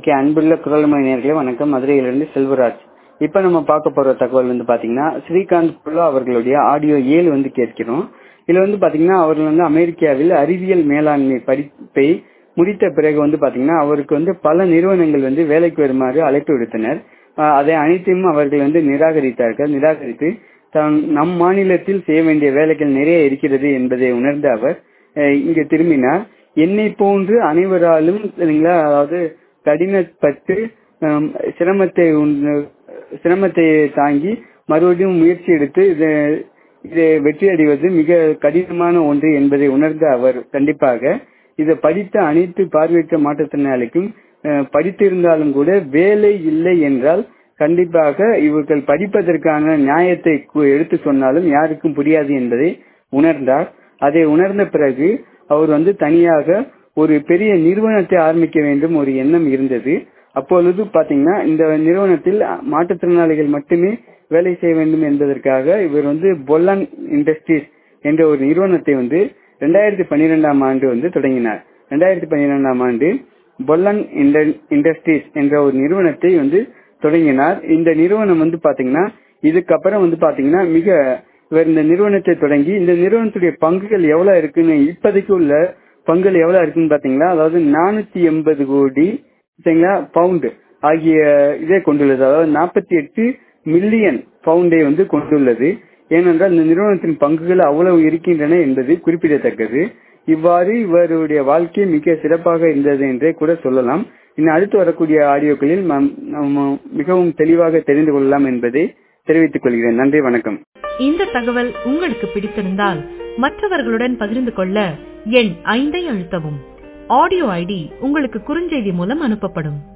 okay அன்புள்ள குரல்மொழி நேர்களே வணக்கம் மதுரையிலிருந்து செல்வராஜ் இப்போ நம்ம பார்க்க போற தகவல் வந்து பாத்தீங்கன்னா ஸ்ரீகாந்த் புல்லா அவர்களுடைய ஆடியோ ஏழு வந்து கேட்கிறோம் இதுல வந்து பாத்தீங்கன்னா அவர்கள் வந்து அமெரிக்காவில் அறிவியல் மேலாண்மை படிப்பை முடித்த பிறகு வந்து பாத்தீங்கன்னா அவருக்கு வந்து பல நிறுவனங்கள் வந்து வேலைக்கு வருமாறு அழைப்பு விடுத்தனர் ஆஹ் அதை அனைத்தையும் அவர்கள் வந்து நிராகரித்தார்கள் நிராகரித்து தான் நம் மாநிலத்தில் செய்ய வேண்டிய வேலைகள் நிறைய இருக்கிறது என்பதை உணர்ந்த அவர் அஹ் இங்கு திரும்பினார் என்னை போன்று அனைவராலும் சரிங்களா அதாவது கடினப்பட்டு ஹம், சிரமத்தை உண்- சிரமத்தை தாங்கி மறுபடியும் முயற்சி எடுத்து இதை இதை வெற்றி அடைவது மிக கடினமான ஒன்று என்பதை உணர்ந்த அவர் கண்டிப்பாக இதை படித்த அனைத்து பார்வையற்ற மாற்றுத்திறனாளிக்கும் அஹ், படித்திருந்தாலும் கூட வேலை இல்லை என்றால் கண்டிப்பாக இவர்கள் படிப்பதற்கான நியாயத்தை கு- எடுத்து சொன்னாலும் யாருக்கும் புரியாது என்பதை உணர்ந்தார் அதை உணர்ந்த பிறகு அவர் வந்து தனியாக ஒரு பெரிய நிறுவனத்தை ஆரம்பிக்க வேண்டும் ஒரு எண்ணம் இருந்தது அப்பொழுது பாத்தீங்கன்னா இந்த நிறுவனத்தில் மாற்றுத்திறனாளிகள் மட்டுமே வேலை செய்ய வேண்டும் என்பதற்காக இவர் வந்து பொல்லான் இண்டஸ்ட்ரீஸ் என்ற ஒரு நிறுவனத்தை வந்து ரெண்டாயிரத்தி பன்னிரெண்டாம் ஆண்டு வந்து தொடங்கினார் ரெண்டாயிரத்தி பன்னிரெண்டாம் ஆண்டு பொல்லன் இண்டஸ்ட்ரீஸ் என்ற ஒரு நிறுவனத்தை வந்து தொடங்கினார் இந்த நிறுவனம் வந்து பாத்தீங்கன்னா இதுக்கப்புறம் வந்து பாத்தீங்கன்னா மிக இவர் இந்த நிறுவனத்தை தொடங்கி இந்த நிறுவனத்துடைய பங்குகள் எவ்வளவு இருக்குன்னு இப்போதைக்கு உள்ள பங்குகள் எவ்வளவு இருக்குன்னு பாத்தீங்களா அதாவது நானூத்தி எண்பது கோடி சரிங்களா பவுண்டு ஆகிய இதை கொண்டுள்ளது அதாவது நாற்பத்தி எட்டு மில்லியன் பவுண்டை வந்து கொண்டுள்ளது ஏனென்றால் இந்த நிறுவனத்தின் பங்குகள் அவ்வளவு இருக்கின்றன என்பது குறிப்பிடத்தக்கது இவ்வாறு இவருடைய வாழ்க்கை மிக சிறப்பாக இருந்தது என்றே கூட சொல்லலாம் இன்னும் அடுத்து வரக்கூடிய ஆடியோக்களில் நாம் நம்ம மிகவும் தெளிவாக தெரிந்து கொள்ளலாம் என்பதை தெரிவித்துக் கொள்கிறேன் நன்றி வணக்கம் இந்த தகவல் உங்களுக்கு பிடித்திருந்தால் மற்றவர்களுடன் பகிர்ந்து கொள்ள எண் ஐந்தை அழுத்தவும் ஆடியோ ஐடி உங்களுக்கு குறுஞ்செய்தி மூலம் அனுப்பப்படும்